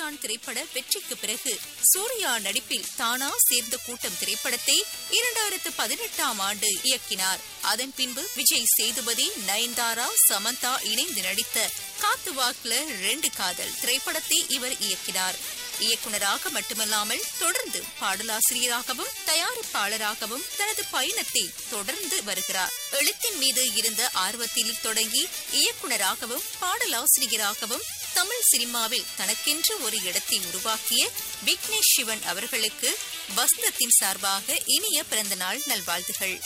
சூரியகாந்த் திரைப்பட வெற்றிக்கு பிறகு சூர்யா நடிப்பில் தானா சேர்ந்த கூட்டம் திரைப்படத்தை இரண்டாயிரத்து பதினெட்டாம் ஆண்டு இயக்கினார் அதன் பின்பு விஜய் சேதுபதி நயன்தாரா சமந்தா இணைந்து நடித்த காத்து வாக்குல ரெண்டு காதல் திரைப்படத்தை இவர் இயக்கினார் இயக்குனராக மட்டுமல்லாமல் தொடர்ந்து பாடலாசிரியராகவும் தயாரிப்பாளராகவும் தனது பயணத்தை தொடர்ந்து வருகிறார் எழுத்தின் மீது இருந்த ஆர்வத்தில் தொடங்கி இயக்குனராகவும் பாடலாசிரியராகவும் தமிழ் சினிமாவில் தனக்கென்று ஒரு இடத்தை உருவாக்கிய விக்னேஷ் சிவன் அவர்களுக்கு வசந்தத்தின் சார்பாக இனிய பிறந்தநாள் நல்வாழ்த்துகள்